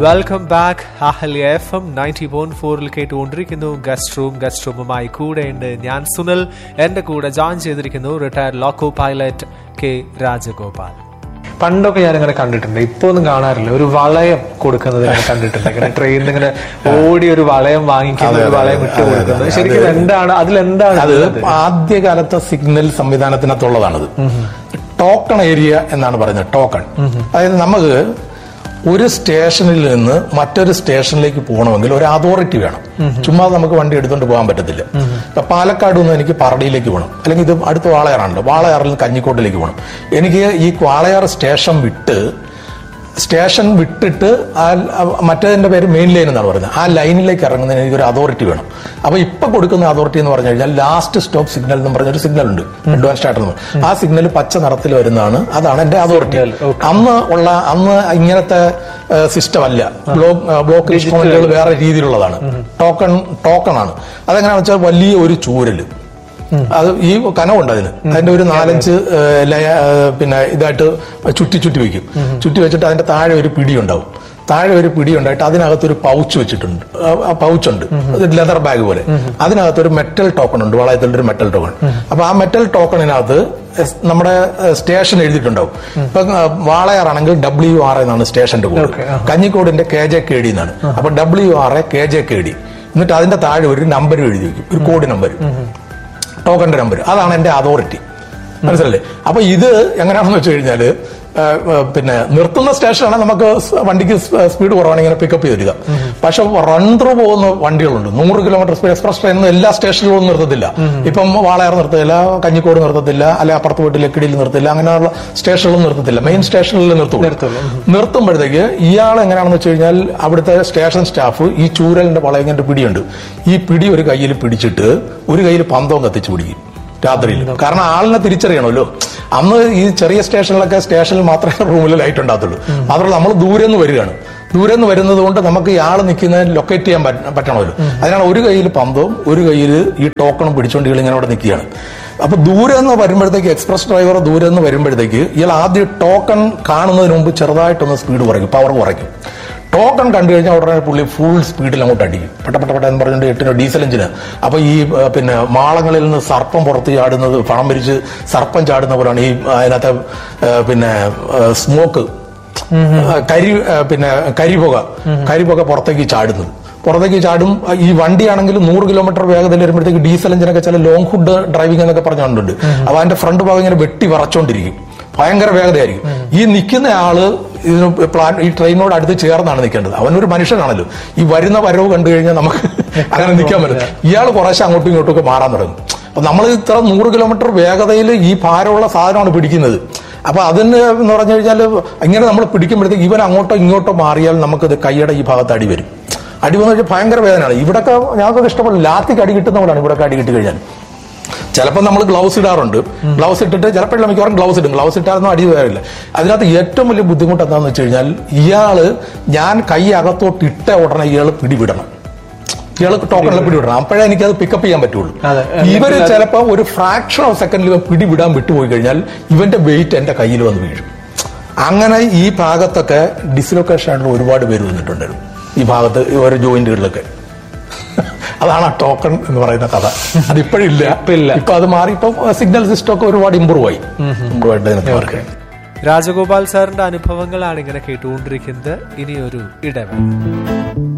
Welcome back Ahalya F M ninety point ഫോറിൽ കേട്ടുകൊണ്ടിരിക്കുന്നു guest room guest റൂമുമായി കൂടെയുണ്ട് ഞാൻ സുനിൽ എന്റെ കൂടെ ജോയിൻ ചെയ്തിരിക്കുന്നു retired loco pilot K Rajagopal പണ്ടൊക്കെ ഞാൻ ഇങ്ങനെ കണ്ടിട്ടുണ്ട് ഇപ്പൊ ഒന്നും കാണാറില്ല ഒരു വളയം കൊടുക്കുന്നത് ഞാൻ കണ്ടിട്ടുണ്ട് ഇങ്ങനെ ട്രെയിനിൽ ഇങ്ങനെ ഓടി ഒരു വളയം വാങ്ങിക്കുന്ന ഒരു വളയം ഇട്ട് കൊടുക്കുന്നത് ശരിക്കും എന്താണ് അതിലെന്താണ് അത് ഉള്ളത്? ആദ്യകാലത്തെ സിഗ്നൽ സംവിധാനത്തിനകത്തുള്ളതാണത് ടോക്കൺ ഏരിയ എന്നാണ് പറയുന്നത് ടോക്കൺ അതായത് നമുക്ക് ഒരു സ്റ്റേഷനിൽ നിന്ന് മറ്റൊരു സ്റ്റേഷനിലേക്ക് പോകണമെങ്കിൽ ഒരു അതോറിറ്റി വേണം ചുമ്മാ നമുക്ക് വണ്ടി എടുത്തുകൊണ്ട് പോകാൻ പറ്റത്തില്ല ഇപ്പൊ പാലക്കാട് നിന്ന് എനിക്ക് പറടിയിലേക്ക് പോകണം അല്ലെങ്കിൽ ഇത് അടുത്ത വാളയാറാണല്ലോ വാളയാറിൽ നിന്ന് കഞ്ഞിക്കോട്ടിലേക്ക് പോകണം എനിക്ക് ഈ വാളയാർ സ്റ്റേഷൻ വിട്ട് സ്റ്റേഷൻ വിട്ടിട്ട് ആ ആ മറ്റേതിന്റെ പേര് മെയിൻ ലൈൻ എന്നാണ് പറയുന്നത് ആ ലൈനിലേക്ക് ഇറങ്ങുന്നതിന് എനിക്ക് ഒരു അതോറിറ്റി വേണം അപ്പൊ ഇപ്പൊ കൊടുക്കുന്ന അതോറിറ്റി എന്ന് പറഞ്ഞു കഴിഞ്ഞാൽ ലാസ്റ്റ് സ്റ്റോപ്പ് സിഗ്നൽ എന്ന് പറഞ്ഞൊരു സിഗ്നൽ ഉണ്ട് അഡ്വാൻസ് സ്റ്റാർട്ടർ ആ സിഗ്നൽ പച്ച നിറത്തിൽ വരുന്നതാണ് അതാണ് എന്റെ അതോറിറ്റി അന്ന് ഉള്ള അന്ന് ഇങ്ങനത്തെ സിസ്റ്റം അല്ല ബ്ലോക്ക് ബ്ലോക്ക് ഇൻസ്ട്രുമെന്റുകൾ വേറെ രീതിയിലുള്ളതാണ് ടോക്കൺ ടോക്കൺ ആണ് അതെങ്ങനെയാണെന്ന് വെച്ചാൽ വലിയ ഒരു ചൂരല് അത് ഈ കനവുണ്ട് അതിന് അതിന്റെ ഒരു നാലഞ്ച് ഏഹ്, ലയ ഏഹ്, പിന്നെ ഇതായിട്ട് ചുറ്റി ചുറ്റി വെക്കും ചുറ്റി വെച്ചിട്ട് അതിന്റെ താഴെ ഒരു പിടി ഉണ്ടാവും താഴെ ഒരു പിടി ഉണ്ടായിട്ട് അതിനകത്ത് ഒരു പൗച്ച് വെച്ചിട്ടുണ്ട് പൗച്ച് ഉണ്ട് ലെതർ ബാഗ് പോലെ അതിനകത്ത് ഒരു മെറ്റൽ ടോക്കൺ ഉണ്ട് വളയത്തിലുള്ള ഒരു മെറ്റൽ ടോക്കൺ അപ്പൊ ആ മെറ്റൽ ടോക്കണിനകത്ത് എസ്- നമ്മുടെ സ്റ്റേഷൻ എഴുതിയിട്ടുണ്ടാവും ഇപ്പൊ ഏഹ്, വാളയാറാണെങ്കിൽ ഡബ്ല്യു ആർ എന്നാണ് സ്റ്റേഷന്റെ കോഡ് കഞ്ഞിക്കോടിന്റെ കെ ജെ കെ ഡി എന്നാണ് അപ്പൊ W R A K J K D എന്നിട്ട് അതിന്റെ താഴെ ഒരു നമ്പർ എഴുതി വെക്കും ഒരു കോഡ് നമ്പർ ടോക്കന്റെ നമ്പർ അതാണ് എന്റെ അതോറിറ്റി മനസ്സിലല്ലേ അപ്പൊ ഇത് എങ്ങനെയാണെന്ന് വെച്ച് കഴിഞ്ഞാല് ആ, ആ, പിന്നെ നിർത്തുന്ന സ്റ്റേഷനാണ് നമുക്ക് സ് വണ്ടിക്ക് സ്പീഡ് കുറവാണ് ഇങ്ങനെ പിക്കപ്പ് ചെയ്ത് തരിക പക്ഷെ റൺ ത്രൂ പോകുന്ന വണ്ടികളുണ്ട് നൂറ് കിലോമീറ്റർ സ്പീഡ് എക്സ്പ്രസ് ട്രെയിൻ എല്ലാ സ്റ്റേഷനിലും നിർത്തത്തില്ല ഇപ്പം വാളയാർ നിർത്തത്തില്ല കഞ്ഞിക്കോട് നിർത്തത്തില്ല അല്ലെ അപ്പുറത്ത് പോയിട്ട് ലക്കിടിയിൽ നിർത്തില്ല അങ്ങനെയുള്ള സ്റ്റേഷനിലും നിർത്തത്തില്ല മെയിൻ സ്റ്റേഷനിൽ നിർത്തുള്ളൂ നിർത്തുമ്പോഴത്തേക്ക് ഇയാൾ എങ്ങനെയാണെന്ന് വെച്ച് കഴിഞ്ഞാൽ അവിടുത്തെ സ്റ്റേഷൻ സ്റ്റാഫ് ഈ ചൂരലിന്റെ വളയങ്ങന്റെ പിടിയുണ്ട് ഈ പിടി ഒരു കയ്യിൽ പിടിച്ചിട്ട് ഒരു കയ്യിൽ പന്തവും കത്തിച്ച് പിടിക്കും രാത്രിയിൽ കാരണം ആളിനെ തിരിച്ചറിയണമല്ലോ അന്ന് ഈ ചെറിയ സ്റ്റേഷനിലൊക്കെ സ്റ്റേഷനിൽ മാത്രമേ റൂമിൽ ലൈറ്റ് ഉണ്ടാകത്തുള്ളൂ മാത്രമല്ല നമ്മൾ ദൂരെ നിന്ന് വരികയാണ് ദൂരെ നിന്ന് വരുന്നത് കൊണ്ട് നമുക്ക് ഈ ആള് നിൽക്കുന്നത് ലൊക്കേറ്റ് ചെയ്യാൻ പറ്റ- പറ്റണമല്ലോ അതിനാണ് ഒരു കയ്യിൽ പന്തവും ഒരു കയ്യിൽ ഈ ടോക്കണും പിടിച്ചോണ്ട് ഇയാൾ ഇങ്ങനെ അവിടെ നിൽക്കുകയാണ് അപ്പൊ ദൂരെ നിന്ന് വരുമ്പോഴത്തേക്ക് എക്സ്പ്രസ് ഡ്രൈവർ ദൂരെ നിന്ന് വരുമ്പോഴത്തേക്ക് ഇയാൾ ആദ്യം ടോക്കൺ കാണുന്നതിന് മുമ്പ് ചെറുതായിട്ടൊന്ന് സ്പീഡ് കുറയ്ക്കും പവർ കുറയ്ക്കും ടോക്കൺ കണ്ടു കഴിഞ്ഞാൽ ഉടനെ പുള്ളി ഫുൾ സ്പീഡിൽ അങ്ങോട്ട് അടിക്കും പെട്ട പെട്ട പെട്ട എന്ന് പറഞ്ഞിട്ട് എട്ടിന് ഡീസൽ എഞ്ചിന് അപ്പൊ ഈ ആ, പിന്നെ മാളങ്ങളിൽ നിന്ന് സർപ്പം പുറത്ത് ചാടുന്നത് പണം പിരിച്ച് സർപ്പം ചാടുന്ന പോലെയാണ് ഈ ആ, അതിനകത്തെ ആ, പിന്നെ സ്മോക്ക് കരി ആ, പിന്നെ കരിപുക കരിപുക പുറത്തേക്ക് ചാടുന്നത് പുറത്തേക്ക് ചാടും ഈ വണ്ടിയാണെങ്കിൽ നൂറ് കിലോമീറ്റർ വേഗതയിൽ വരുമ്പോഴത്തേക്ക് ഡീസൽ എഞ്ചിനൊക്കെ ചില ലോങ് ഹുഡ് ഡ്രൈവിംഗ് എന്നൊക്കെ പറഞ്ഞുകൊണ്ടുണ്ട് അപ്പൊ അതിന്റെ ഫ്രണ്ട് ഭാഗം ഇങ്ങനെ വെട്ടി വിറച്ചോണ്ടിരിക്കും ഭയങ്കര വേഗതയായിരിക്കും ഈ നിൽക്കുന്ന ആള് ഇതിന് പ്ലാൻ ഈ ട്രെയിനോട് അടുത്ത് ചേർന്നാണ് നിൽക്കേണ്ടത് അവനൊരു മനുഷ്യനാണല്ലോ ഈ വരുന്ന വരവ് കണ്ടു കഴിഞ്ഞാൽ നമുക്ക് അങ്ങനെ നിൽക്കാൻ പറ്റും ഇയാൾ കുറേശ്ശെ അങ്ങോട്ടും ഇങ്ങോട്ടും ഒക്കെ മാറാൻ തുടങ്ങും അപ്പൊ നമ്മൾ ഇത്ര നൂറ് കിലോമീറ്റർ വേഗതയിൽ ഈ ഭാരമുള്ള സാധനമാണ് പിടിക്കുന്നത് അപ്പൊ അതിന് എന്ന് പറഞ്ഞു കഴിഞ്ഞാൽ ഇങ്ങനെ നമ്മൾ പിടിക്കുമ്പോഴത്തേക്ക് ഇവൻ അങ്ങോട്ടോ ഇങ്ങോട്ടോ മാറിയാൽ നമുക്കത് കൈയുടെ ഈ ഭാഗത്ത് അടി വരും അടി വന്നു കഴിഞ്ഞാൽ ഭയങ്കര വേദനയാണ് ഇവിടൊക്കെ ഞങ്ങൾക്ക് ഇഷ്ടപ്പെടും ലാത്തിക്ക് അടി കിട്ടുന്ന പോലെയാണ് ഇവിടൊക്കെ അടി കിട്ടി കഴിഞ്ഞാൽ ചിലപ്പോൾ നമ്മൾ ഗ്ലൗസ് ഇടാറുണ്ട് ഗ്ലൗസ് ഇട്ടിട്ട് ചിലപ്പോഴല്ല മിക്കവാറും ഗ്ലൗസ് ഇടും ഗ്ലൗസ് ഇട്ടാലൊന്നും അടി വരില്ല അതിനകത്ത് ഏറ്റവും വലിയ ബുദ്ധിമുട്ട് എന്താണെന്ന് വെച്ച് കഴിഞ്ഞാൽ ഇയാള് ഞാൻ കൈ അകത്തോട്ട് ഇട്ട ഉടനെ ഇയാൾ പിടിവിടണം ഇയാൾ ടോക്കണിൽ പിടിവിടണം അപ്പോഴേ എനിക്കത് പിക്കപ്പ് ചെയ്യാൻ പറ്റുള്ളൂ അതെ. ഇവര് ചിലപ്പോൾ ഒരു ഫ്രാക്ഷൻ ഓഫ് സെക്കൻഡിൽ ഇവൻ പിടിവിടാൻ വിട്ടുപോയി കഴിഞ്ഞാൽ ഇവന്റെ വെയിറ്റ് എന്റെ കയ്യിൽ വന്ന് വീഴും അങ്ങനെ ഈ ഭാഗത്തൊക്കെ ഡിസ്ലൊക്കേഷൻ ആയിട്ട് ഒരുപാട് പേര് വന്നിട്ടുണ്ടായിരുന്നു ഈ ഭാഗത്ത് ഈ ഓരോ ജോയിന്റുകളിലൊക്കെ അതാണ് ആ ടോക്കൺ എന്ന് പറയുന്ന കഥ അതിപ്പോഴില്ല ഇല്ല. ഇപ്പൊ അത് മാറി ഇപ്പൊ സിഗ്നൽ സിസ്റ്റം ഒക്കെ ഒരുപാട് ഇമ്പ്രൂവ് ആയി ഇമ്പ്രൂവ് ആയിട്ട് ഇതിനകത്ത് മാറി. രാജഗോപാൽ സാറിന്റെ അനുഭവങ്ങളാണ് ഇങ്ങനെ കേട്ടുകൊണ്ടിരിക്കുന്നത് ഇനിയൊരു ഇടവേള